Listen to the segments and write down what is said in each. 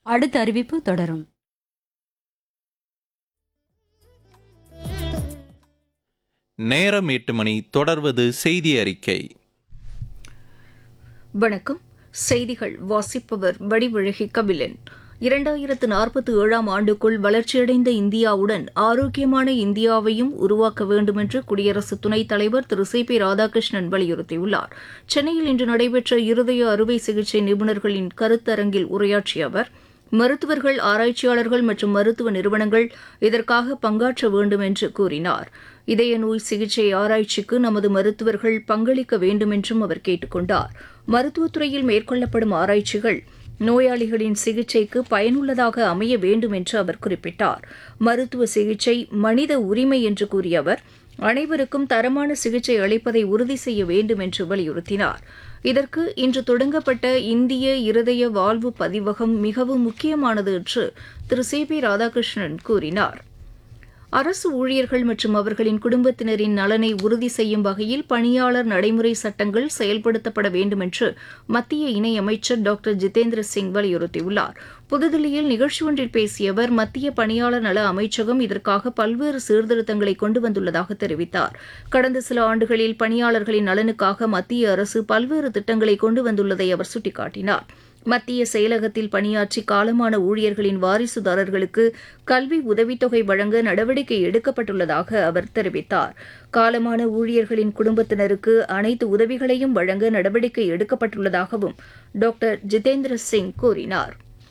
அடுத்த அறிவிப்பு தொடரும் நேரம் எட்டு மணி தொடர்வது செய்தி அறிக்கை வணக்கம் செய்திகள் வாசிப்பவர் வடிவழகி கபிலன் இரண்டாயிரத்து நாற்பத்தி ஏழாம் ஆண்டுக்குள் வளர்ச்சியடைந்த இந்தியாவுடன் ஆரோக்கியமான இந்தியாவையும் உருவாக்க வேண்டுமென்று குடியரசு துணைத் தலைவர் திரு சி பி ராதாகிருஷ்ணன் வலியுறுத்தியுள்ளார் சென்னையில் இன்று நடைபெற்ற இருதய அறுவை சிகிச்சை நிபுணர்களின் கருத்தரங்கில் உரையாற்றிய அவர் மருத்துவர்கள் ஆராய்ச்சியாளர்கள் மற்றும் மருத்துவ நிறுவனங்கள் இதற்காக பங்காற்ற வேண்டும் என்று கூறினார் இதய நோய் சிகிச்சை ஆராய்ச்சிக்கு நமது மருத்துவர்கள் பங்களிக்க வேண்டும் என்றும் அவர் கேட்டுக் கொண்டார் மருத்துவத்துறையில் மேற்கொள்ளப்படும் ஆராய்ச்சிகள் நோயாளிகளின் சிகிச்சைக்கு பயனுள்ளதாக அமைய வேண்டும் என்று அவர் குறிப்பிட்டார் மருத்துவ சிகிச்சை மனித உரிமை என்று கூறிய அவர் அனைவருக்கும் தரமான சிகிச்சை அளிப்பதை உறுதி செய்ய வேண்டும் என்று வலியுறுத்தினார் இதற்கு இன்று தொடங்கப்பட்ட இந்திய இருதய வாழ்வு பதிவகம் மிகவும் முக்கியமானது என்று திரு சி பி ராதாகிருஷ்ணன் கூறினார் அரசு ஊழியர்கள் மற்றும் அவர்களின் குடும்பத்தினரின் நலனை உறுதி செய்யும் வகையில் பணியாளர் நடைமுறை சட்டங்கள் செயல்படுத்தப்பட வேண்டும் என்று மத்திய இணையமைச்சர் டாக்டர் ஜிதேந்திர சிங் வலியுறுத்தியுள்ளார் புதுதில்லியில் நிகழ்ச்சி ஒன்றில் பேசிய அவர் மத்திய பணியாளர் நல அமைச்சகம் இதற்காக பல்வேறு சீர்திருத்தங்களை கொண்டு வந்துள்ளதாக தெரிவித்தார் கடந்த சில ஆண்டுகளில் பணியாளர்களின் நலனுக்காக மத்திய அரசு பல்வேறு திட்டங்களை கொண்டு வந்துள்ளதை அவர் சுட்டிக்காட்டினார் மத்திய செயலகத்தில் பணியாற்றி காலமான ஊழியர்களின் வாரிசுதாரர்களுக்கு கல்வி உதவித்தொகை வழங்க நடவடிக்கை எடுக்கப்பட்டுள்ளதாக அவர் தெரிவித்தார் காலமான ஊழியர்களின் குடும்பத்தினருக்கு அனைத்து உதவிகளையும் வழங்க நடவடிக்கை எடுக்கப்பட்டுள்ளதாகவும் டாக்டர் ஜிதேந்திர சிங் கூறினார்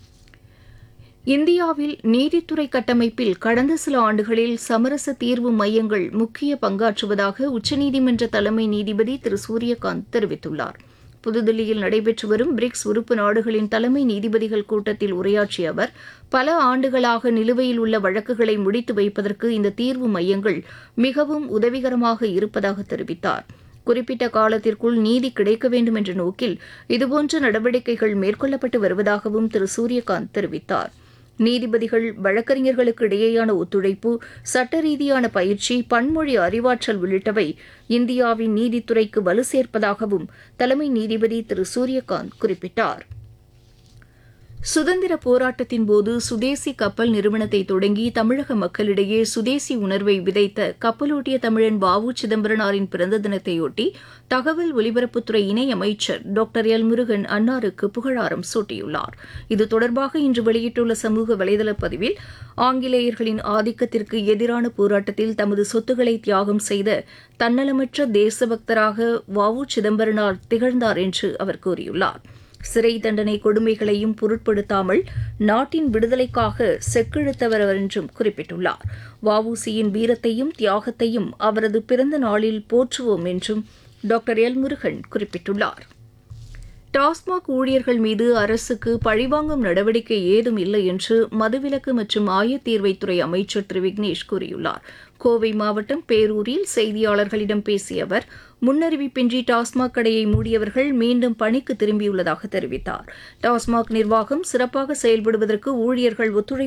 இந்தியாவில் நீதித்துறை கட்டமைப்பில் கடந்த சில ஆண்டுகளில் சமரச தீர்வு மையங்கள் முக்கிய பங்காற்றுவதாக உச்சநீதிமன்ற தலைமை நீதிபதி திரு சூரியகாந்த் தெரிவித்துள்ளார் புதுதில்லியில் நடைபெற்று வரும் பிரிக்ஸ் உறுப்பு நாடுகளின் தலைமை நீதிபதிகள் கூட்டத்தில் உரையாற்றிய அவர் பல ஆண்டுகளாக நிலுவையில் உள்ள வழக்குகளை முடித்து வைப்பதற்கு இந்த தீர்வு மையங்கள் மிகவும் உதவிகரமாக இருப்பதாக தெரிவித்தார் குறிப்பிட்ட காலத்திற்குள் நீதி கிடைக்க வேண்டும் என்ற நோக்கில் இதுபோன்ற நடவடிக்கைகள் மேற்கொள்ளப்பட்டு வருவதாகவும் திரு சூரியகாந்த் தெரிவித்தார் நீதிபதிகள் வழக்கறிஞர்களுக்கு இடையேயான ஒத்துழைப்பு சட்ட ரீதியான பயிற்சி பன்மொழி அறிவாற்றல் உள்ளிட்டவை இந்தியாவின் நீதித்துறைக்கு வலு சேர்ப்பதாகவும் தலைமை நீதிபதி திரு சூரியகாந்த் குறிப்பிட்டார் சுதந்திர போராட்டத்தின் போது சுதேசி கப்பல் நிறுவனத்தை தொடங்கி தமிழக மக்களிடையே சுதேசி உணர்வை விதைத்த கப்பலோட்டிய தமிழன் வ உ சிதம்பரனாரின் பிறந்த தினத்தையொட்டி தகவல் ஒலிபரப்புத்துறை இணையமைச்சர் டாக்டர் எல் முருகன் அன்னாருக்கு புகழாரம் சூட்டியுள்ளார் இது தொடர்பாக இன்று வெளியிட்டுள்ள சமூக வலைதள பதிவில் ஆங்கிலேயர்களின் ஆதிக்கத்திற்கு எதிரான போராட்டத்தில் தமது சொத்துக்களை தியாகம் செய்த தன்னலமற்ற தேசபக்தராக வ உ சிதம்பரனார் திகழ்ந்தார் என்று அவர் கூறியுள்ளார் சிறை தண்டனை கொடுமைகளையும் பொருட்படுத்தாமல் நாட்டின் விடுதலைக்காக செக்கிழுத்தவர் என்றும் குறிப்பிட்டுள்ளார் வவுசியின் வீரத்தையும் தியாகத்தையும் அவரது பிறந்த நாளில் போற்றுவோம் என்றும் டாக்டர் எல் முருகன் குறிப்பிட்டுள்ளார் டாஸ்மாக் ஊழியர்கள் மீது அரசுக்கு பழிவாங்கும் நடவடிக்கை ஏதும் இல்லை என்று மதுவிலக்கு மற்றும் ஆயத்தீர்வைத்துறை அமைச்சர் திரு விக்னேஷ் கூறியுள்ளார் கோவை மாவட்டம் பேரூரில் செய்தியாளர்களிடம் பேசிய அவர் முன்னறிவிப்பின்றி டாஸ்மாக் கடையை மூடியவர்கள் மீண்டும் பணிக்கு திரும்பியுள்ளதாக தெரிவித்தார் டாஸ்மாக் நிர்வாகம் சிறப்பாக செயல்படுவதற்கு ஊழியர்கள் ஒத்துழைப்பு